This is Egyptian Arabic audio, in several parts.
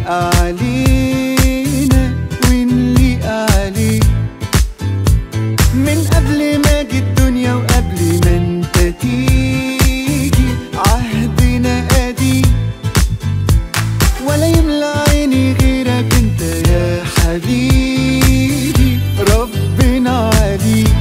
يليق علينا ونليق عليه من قبل ما اجي الدنيا وقبل ما انت تيجي عهدنا قديم ولا يملى عيني غيرك انت يا حبيبي ربنا عليك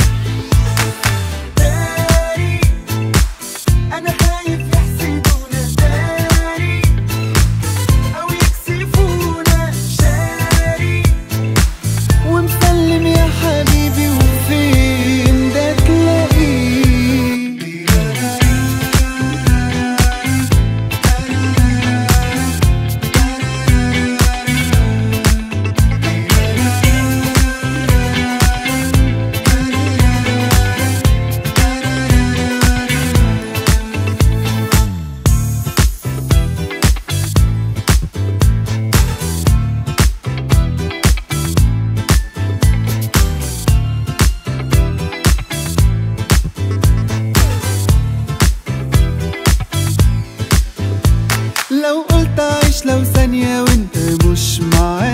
داري انا خايف يحسدونا داري او يكسفونا شاري ومسلم يا حبيبي وفين ده تلاقيه لو قلت عيش لو ثانية وانت مش معايا